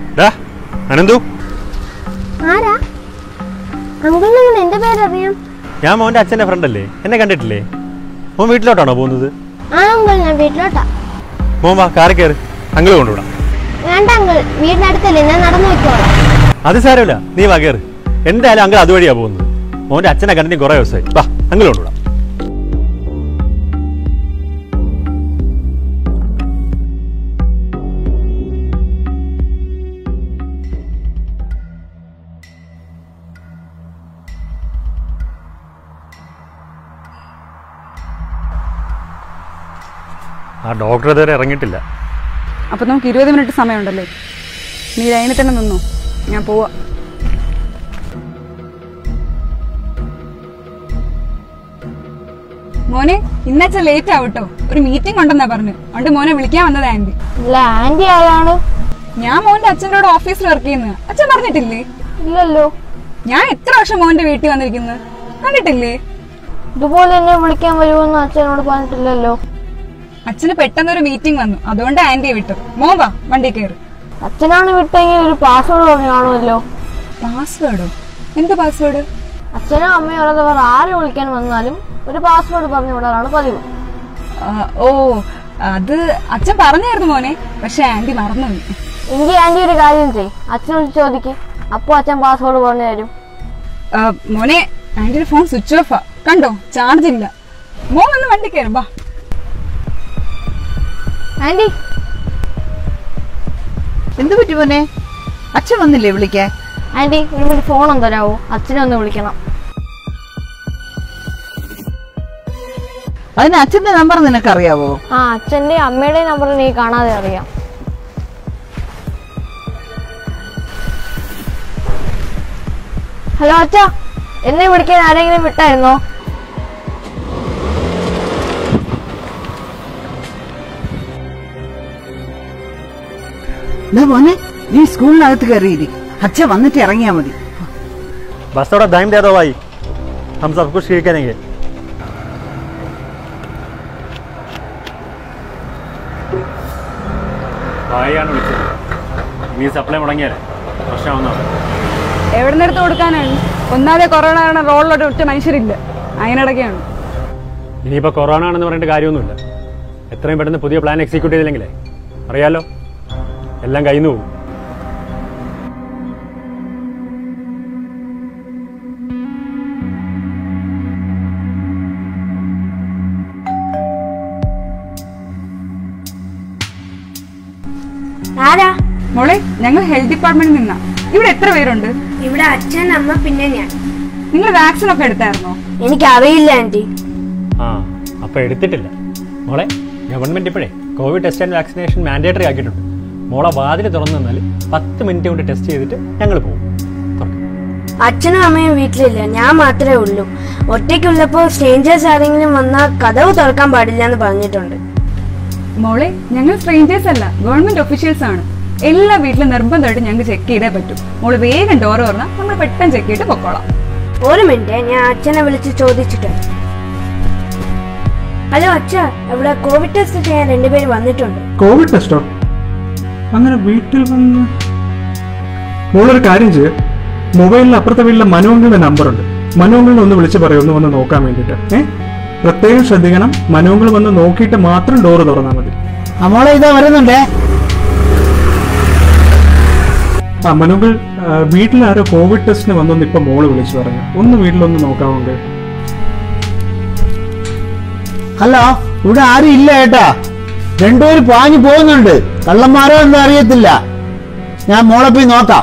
ഡാ അനന്തു ആരാ അങ്കിളിന് എന്റെ പേരറിയാം ഞാൻ മോൻ്റെ അച്ഛൻ്റെ ഫ്രണ്ടല്ലേ എന്നെ കണ്ടിട്ടില്ലേ മോൻ വീട്ടിലോട്ടാണോ പോകുന്നത് ആ അങ്കിൾ ഞാൻ വീട്ടിലോട്ടാ മോൻ വാ കാറി കയറി അങ്കിൾ കൊണ്ടുവിടാം വേണ്ട അങ്കിൾ വീടിനടുത്തല്ലേ ഞാൻ നടന്നു വെക്കോളാം അത് സാരമില്ല നീ വാ കയറി എന്തായാലും അങ്കിൾ അതുവഴിയാ പോകുന്നത് മോൻ്റെ അച്ഛനെ കണ്ടിട്ട് കുറേ ദിവസമായി വാ അങ്കിൾ കൊണ്ടുവിടാം ആ ഡോക്ടർ ഇതുവരെ ഇറങ്ങിയിട്ടില്ല അപ്പൊ നമുക്ക് ഇരുപത് മിനിറ്റ് സമയമുണ്ടല്ലേ നീ ലൈനിൽ തന്നെ നിന്നു ഞാൻ പോവാ മോനെ ഇന്നച്ച ലേറ്റ് ആവട്ടോ ഒരു മീറ്റിംഗ് ഉണ്ടെന്നാ പറഞ്ഞു അതുകൊണ്ട് മോനെ വിളിക്കാൻ വന്നത് ആന്റി ഇല്ല ആന്റി ആരാണ് ഞാൻ മോന്റെ അച്ഛൻ്റെ കൂടെ ഓഫീസിൽ വർക്ക് ചെയ്യുന്നത് അച്ഛൻ പറഞ്ഞിട്ടില്ലേ ഇല്ലല്ലോ ഞാൻ എത്ര വർഷം മോന്റെ വീട്ടിൽ വന്നിരിക്കുന്നത് കണ്ടിട്ടില്ലേ ഇതുപോലെ എന്നെ വിളിക്കാൻ വരുമെന്ന് അച്ഛനോട് പറഞ്ഞിട്ടില്ലല്ലോ അച്ഛന് പെട്ടെന്ന് ഒരു മീറ്റിംഗ് വന്നു അതുകൊണ്ട് ആന്റിയെ വിട്ടത് മോൻ വാ വണ്ടി കയറി അച്ഛനാണ് വിട്ടെങ്കിൽ ഒരു പാസ്വേഡ് പറഞ്ഞു കാണുമല്ലോ പാസ്വേഡോ എന്ത് പാസ്വേഡ് അച്ഛനോ അമ്മയോ അല്ലാതെ വേറെ ആര് വിളിക്കാൻ വന്നാലും ഒരു പാസ്വേഡ് പറഞ്ഞു വിടാറാണ് പതിവ് ഓ അത് അച്ഛൻ പറഞ്ഞായിരുന്നു മോനെ പക്ഷെ ആന്റി മറന്നുപോയി എങ്കിൽ ആന്റി ഒരു കാര്യം ചെയ് അച്ഛനോട് ചോദിക്ക് അപ്പൊ അച്ഛൻ പാസ്വേഡ് പറഞ്ഞു തരും ആ, മോനെ ആന്റിയുടെ ഫോൺ സ്വിച്ച് ഓഫാ കണ്ടോ ചാർജ് ഇല്ല മോൻ വന്ന് വണ്ടി കയറും വാ ആന്റി എന്ത് പറ്റി മോനെ അച്ഛൻ വന്നില്ലേ വിളിക്കാൻ ആന്റി ഒരു മിനിറ്റ് ഫോൺ ഒന്ന് തരാവോ അച്ഛനെ ഒന്ന് വിളിക്കണം അതിന് അച്ഛന്റെ നമ്പർ നിനക്കറിയാവോ ആ അച്ഛന്റെ അമ്മയുടെ നമ്പർ നീ കാണാതെ അറിയാം ഹലോ അച്ഛ എന്നെ വിളിക്കാൻ ആരെങ്കിലും വിട്ടായിരുന്നോ ദാ മോനെ നീ സ്കൂളിനകത്ത് കയറിയിരി അച്ഛൻ വന്നിട്ട് ഇറങ്ങിയാ മതി बस थोड़ा टाइम दे दो भाई हम सब कुछ ठीक करेंगे ഭായിയാണ് വിളിച്ചത് നീ സപ്ലൈ മുടങ്ങിയാലേ പ്രശ്നമാവുന്നതാണ് എവിടെ നിന്ന് എടുത്ത് കൊടുക്കാനാണ് ഒന്നാതെ കൊറോണ കാരണം റോളിലോട്ട് ഒറ്റ മനുഷ്യരില്ല അതിനിടയ്ക്കാണ് ഇനിയിപ്പോൾ കൊറോണ ആണെന്ന് പറഞ്ഞിട്ട് കാര്യമൊന്നുമില്ല എത്രയും പെട്ടെന്ന് പുതിയ പ്ലാൻ എക്സിക്യൂട്ട് ചെയ്തില്ലെങ്കിലേ അറിയാലോ എല്ലാം കയ്യിൽ നിന്ന് പോകും ആരാ മോളെ ഞങ്ങൾ ഹെൽത്ത് ഡിപ്പാർട്ട്മെന്റിൽ നിന്നാ ഇവിടെ എത്ര പേരുണ്ട് ഇവിടെ അച്ഛൻ അമ്മ പിന്നെ ഞാൻ നിങ്ങൾ വാക്സിൻ ഒക്കെ എടുത്തായിരുന്നോ എനിക്കറിയില്ല ആന്റി ആ അപ്പോൾ എടുത്തിട്ടില്ല മോളെ ഗവൺമെൻറ് ഇപ്പോഴേ covid test and vaccination mandatory ആക്കിയിട്ടുണ്ട് മോളെ വാതിൽ തുറന്നു തന്നാൽ പത്ത് മിനിറ്റ് കൊണ്ട് ടെസ്റ്റ് ചെയ്തിട്ട് ഞങ്ങൾ പോകും തുറക്ക്. അച്ഛനും അമ്മയും വീട്ടിലില്ല ഞാൻ മാത്രമേ ഉള്ളൂ ഒറ്റയ്ക്കുള്ളപ്പോൾ സ്ട്രേഞ്ചേഴ്സ് ആരെങ്കിലും വന്നാൽ കഥവ് തുറക്കാൻ പാടില്ല എന്ന് പറഞ്ഞിട്ടുണ്ട് മോളെ ഞങ്ങൾ സ്ട്രേഞ്ചേഴ്സ് അല്ല ഗവൺമെന്റ് ഒഫീഷ്യൽസ് ആണ് എല്ലാ വീട്ടിലും നിർബന്ധമായിട്ട് ഞങ്ങൾക്ക് ചെക്ക് ചെയ്തേ പറ്റും മോള് വേഗം ഡോർ തുറന്നാൽ നമ്മൾ പെട്ടെന്ന് ചെക്ക് ചെയ്തിട്ട് പൊക്കോളാം ഒരു മിനിറ്റ് ഞാൻ അച്ഛനെ വിളിച്ച് ചോദിച്ചിട്ടുണ്ട് ഹലോ അച്ഛ ഇവിടെ കോവിഡ് ടെസ്റ്റ് ചെയ്യാൻ രണ്ടുപേര് വന്നിട്ടുണ്ട് കോവിഡ് ടെസ്റ്റോ അങ്ങനെ വീട്ടിൽ വന്ന് മോളൊരു കാര്യം ചെയ്യ മൊബൈലിൽ അപ്പുറത്തെ വീട്ടിലെ മനുവങ്ങളുടെ നമ്പറുണ്ട് മനുവങ്ങളെ ഒന്ന് വിളിച്ച് പറയും ഒന്ന് വന്ന് നോക്കാൻ വേണ്ടിയിട്ട് ഏ പ്രത്യേകം ശ്രദ്ധിക്കണം മനുവങ്ങൾ വന്ന് നോക്കിയിട്ട് മാത്രം ഡോറ് തുറന്നാൽ മതി മോളെ ഇതാ വരുന്നുണ്ടേ ആ മനുവങ്ങൾ വീട്ടിൽ ആരോ കോവിഡ് ടെസ്റ്റിന് വന്നൊന്ന് ഇപ്പൊ മോള് വിളിച്ചു പറഞ്ഞു ഒന്ന് വീട്ടിലൊന്ന് നോക്കാമെങ്കിൽ ഹലോ ഇവിടെ ആരും ഇല്ല ഏട്ടാ രണ്ടുപേര് പാഞ്ഞു പോകുന്നുണ്ട് കള്ളന്മാരോ എന്താ അറിയത്തില്ല ഞാൻ മോളെ പോയി നോക്കാം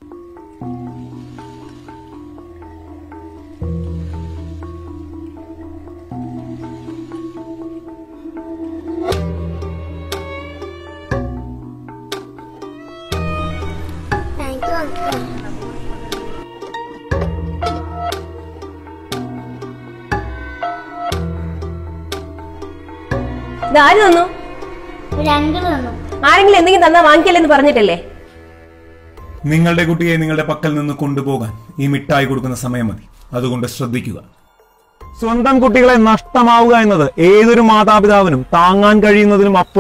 ആര് തന്നു ആരെങ്കിലും എന്തെങ്കിലും തന്നാ വാങ്ങിക്കല്ലെന്ന് പറഞ്ഞിട്ടല്ലേ നിങ്ങളുടെ കുട്ടിയെ നിങ്ങളുടെ പക്കൽ നിന്ന് കൊണ്ടുപോകാൻ ഈ മിഠായി കൊടുക്കുന്ന സമയം മതി അതുകൊണ്ട് ശ്രദ്ധിക്കുക സ്വന്തം കുട്ടികളെ നഷ്ടമാവുക എന്നത് ഏതൊരു മാതാപിതാവിനും താങ്ങാൻ കഴിയുന്നതിനും അപ്പുറമാണ്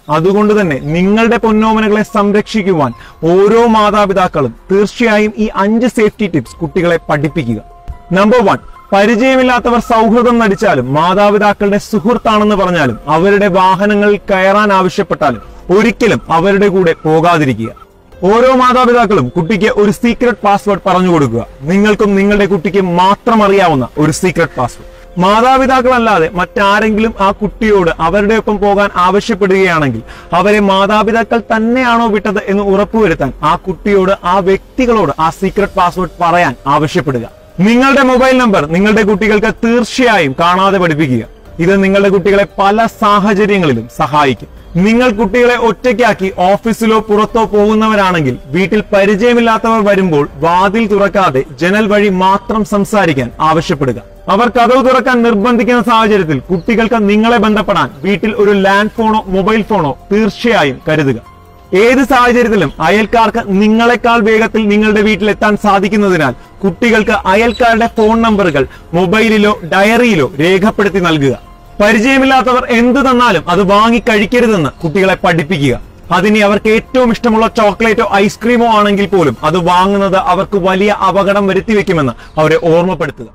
അതുകൊണ്ട് തന്നെ നിങ്ങളുടെ പൊന്നോമനകളെ സംരക്ഷിക്കുവാൻ ഓരോ മാതാപിതാക്കളും തീർച്ചയായും ഈ അഞ്ച് സേഫ്റ്റി ടിപ്സ് കുട്ടികളെ പഠിപ്പിക്കുക നമ്പർ വൺ പരിചയമില്ലാത്തവർ സൗഹൃദം നടിച്ചാലും മാതാപിതാക്കളുടെ സുഹൃത്താണെന്ന് പറഞ്ഞാലും അവരുടെ വാഹനങ്ങളിൽ കയറാൻ ആവശ്യപ്പെട്ടാലും ഒരിക്കലും അവരുടെ കൂടെ പോകാതിരിക്കുക ഓരോ മാതാപിതാക്കളും കുട്ടിക്ക് ഒരു സീക്രട്ട് പാസ്വേഡ് പറഞ്ഞു കൊടുക്കുക നിങ്ങൾക്കും നിങ്ങളുടെ കുട്ടിക്ക് മാത്രം അറിയാവുന്ന ഒരു സീക്രട്ട് പാസ്വേഡ് മാതാപിതാക്കളല്ലാതെ മറ്റാരെങ്കിലും ആ കുട്ടിയോട് അവരുടെ ഒപ്പം പോകാൻ ആവശ്യപ്പെടുകയാണെങ്കിൽ അവരെ മാതാപിതാക്കൾ തന്നെയാണോ വിട്ടത് എന്ന് ഉറപ്പുവരുത്താൻ ആ കുട്ടിയോട് ആ വ്യക്തികളോട് ആ സീക്രട്ട് പാസ്വേഡ് പറയാൻ ആവശ്യപ്പെടുക നിങ്ങളുടെ മൊബൈൽ നമ്പർ നിങ്ങളുടെ കുട്ടികൾക്ക് തീർച്ചയായും കാണാതെ പഠിപ്പിക്കുക ഇത് നിങ്ങളുടെ കുട്ടികളെ പല സാഹചര്യങ്ങളിലും സഹായിക്കും നിങ്ങൾ കുട്ടികളെ ഒറ്റയ്ക്കാക്കി ഓഫീസിലോ പുറത്തോ പോകുന്നവരാണെങ്കിൽ വീട്ടിൽ പരിചയമില്ലാത്തവർ വരുമ്പോൾ വാതിൽ തുറക്കാതെ ജനൽ വഴി മാത്രം സംസാരിക്കാൻ ആവശ്യപ്പെടുക അവർ കഥവ് തുറക്കാൻ നിർബന്ധിക്കുന്ന സാഹചര്യത്തിൽ കുട്ടികൾക്ക് നിങ്ങളെ ബന്ധപ്പെടാൻ വീട്ടിൽ ഒരു ലാൻഡ് ഫോണോ മൊബൈൽ ഫോണോ തീർച്ചയായും കരുതുക ഏത് സാഹചര്യത്തിലും അയൽക്കാർക്ക് നിങ്ങളെക്കാൾ വേഗത്തിൽ നിങ്ങളുടെ വീട്ടിലെത്താൻ സാധിക്കുന്നതിനാൽ കുട്ടികൾക്ക് അയൽക്കാരുടെ ഫോൺ നമ്പറുകൾ മൊബൈലിലോ ഡയറിയിലോ രേഖപ്പെടുത്തി നൽകുക പരിചയമില്ലാത്തവർ എന്ത് തന്നാലും അത് വാങ്ങി കഴിക്കരുതെന്ന് കുട്ടികളെ പഠിപ്പിക്കുക അതിനി അവർക്ക് ഏറ്റവും ഇഷ്ടമുള്ള ചോക്ലേറ്റോ ഐസ്ക്രീമോ ആണെങ്കിൽ പോലും അത് വാങ്ങുന്നത് അവർക്ക് വലിയ അപകടം വരുത്തിവെക്കുമെന്ന് അവരെ ഓർമ്മപ്പെടുത്തുക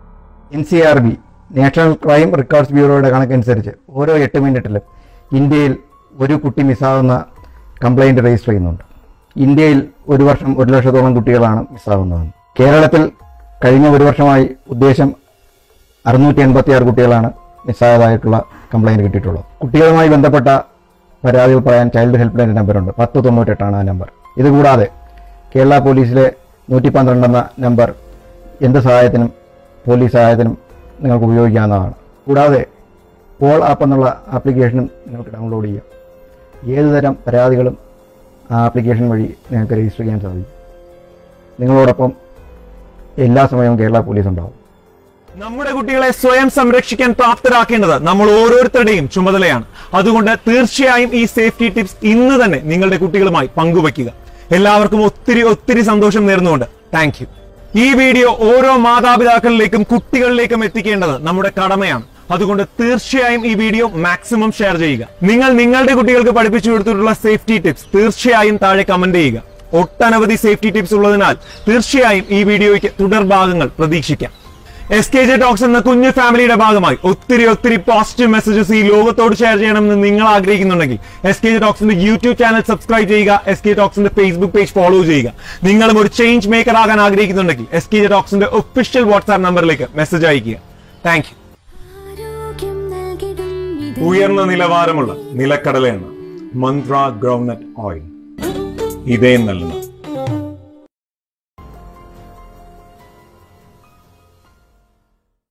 N C R B national crime records ബ്യൂറോയുടെ കണക്കനുസരിച്ച് ഓരോ എട്ട് മിനിറ്റിലും ഇന്ത്യയിൽ ഒരു കുട്ടി മിസ്സാവുന്ന കംപ്ലൈൻറ്റ് രജിസ്റ്റർ ചെയ്യുന്നുണ്ട് ഇന്ത്യയിൽ ഒരു വർഷം ഒരു ലക്ഷത്തോളം കുട്ടികളാണ് മിസ്സാവുന്നത് കേരളത്തിൽ കഴിഞ്ഞ ഒരു വർഷമായി ഉദ്ദേശം അറുന്നൂറ്റി എൺപത്തി ആറ് കുട്ടികളാണ് മിസ്സായതായിട്ടുള്ള കംപ്ലൈൻറ്റ് കിട്ടിയിട്ടുള്ളത് കുട്ടികളുമായി ബന്ധപ്പെട്ട പരാതികൾ പറയാൻ ചൈൽഡ് ഹെൽപ്പ് ലൈൻ നമ്പറുണ്ട് പത്ത് തൊണ്ണൂറ്റെട്ടാണ് ആ നമ്പർ ഇതുകൂടാതെ കേരള പോലീസിലെ നൂറ്റി പന്ത്രണ്ട് എന്ന നമ്പർ എന്ത് സഹായത്തിനും പോലീസ് സഹായത്തിനും നിങ്ങൾക്ക് ഉപയോഗിക്കാവുന്നതാണ് കൂടാതെ പോൾ ആപ്പ് എന്നുള്ള ആപ്ലിക്കേഷനും നിങ്ങൾക്ക് ഡൗൺലോഡ് ചെയ്യാം ഏത് തരം പരാതികളും ആ ആപ്ലിക്കേഷൻ വഴി നിങ്ങൾക്ക് രജിസ്റ്റർ ചെയ്യാൻ സാധിക്കും നിങ്ങളോടൊപ്പം എല്ലാ സമയവും കേരള പോലീസ് ഉണ്ടാവും നമ്മുടെ കുട്ടികളെ സ്വയം സംരക്ഷിക്കാൻ പ്രാപ്തരാക്കേണ്ടത് നമ്മൾ ഓരോരുത്തരുടെയും ചുമതലയാണ് അതുകൊണ്ട് തീർച്ചയായും ഈ സേഫ്റ്റി ടിപ്സ് ഇന്ന് തന്നെ നിങ്ങളുടെ കുട്ടികളുമായി പങ്കുവയ്ക്കുക എല്ലാവർക്കും ഒത്തിരി ഒത്തിരി സന്തോഷം നേർന്നുകൊണ്ട് താങ്ക് യു ഈ വീഡിയോ ഓരോ മാതാപിതാക്കളിലേക്കും കുട്ടികളിലേക്കും എത്തിക്കേണ്ടത് നമ്മുടെ കടമയാണ് അതുകൊണ്ട് തീർച്ചയായും ഈ വീഡിയോ മാക്സിമം ഷെയർ ചെയ്യുക നിങ്ങൾ നിങ്ങളുടെ കുട്ടികൾക്ക് പഠിപ്പിച്ചു കൊടുത്തിട്ടുള്ള സേഫ്റ്റി ടിപ്സ് തീർച്ചയായും താഴെ കമന്റ് ചെയ്യുക ഒട്ടനവധി സേഫ്റ്റി ടിപ്സ് ഉള്ളതിനാൽ തീർച്ചയായും ഈ വീഡിയോയ്ക്ക് തുടർഭാഗങ്ങൾ പ്രതീക്ഷിക്കാം എസ് കെ ജെ ടോക്സ് എന്ന കുഞ്ഞു ഫാമിലിയുടെ ഭാഗമായി ഒത്തിരി ഒത്തിരി പോസിറ്റീവ് മെസ്സേജസ് ഈ ലോകത്തോട് ഷെയർ ചെയ്യണമെന്ന് നിങ്ങൾ ആഗ്രഹിക്കുന്നുണ്ടെങ്കിൽ എസ് കെ ജെ ടോക്സിന്റെ യൂട്യൂബ് ചാനൽ സബ്സ്ക്രൈബ് ചെയ്യുക എസ് കെ ടോക്സിന്റെ ഫേസ്ബുക്ക് പേജ് ഫോളോ ചെയ്യുക നിങ്ങളും ഒരു ചേഞ്ച് മേക്കർ ആകാൻ ആഗ്രഹിക്കുന്നുണ്ടെങ്കിൽ എസ് കെ ജെ ടോക്സിന്റെ ഒഫീഷ്യൽ വാട്സ്ആപ്പ് നമ്പറിലേക്ക് മെസ്സേജ് അയക്കുക താങ്ക് യു ഉയർന്ന നിലവാരമുള്ള നിലക്കടല എണ്ണ മന്ത്ര ഗ്രൗണ്ട്നട്ട് ഓയിൽ ഇതേ നൽകുന്ന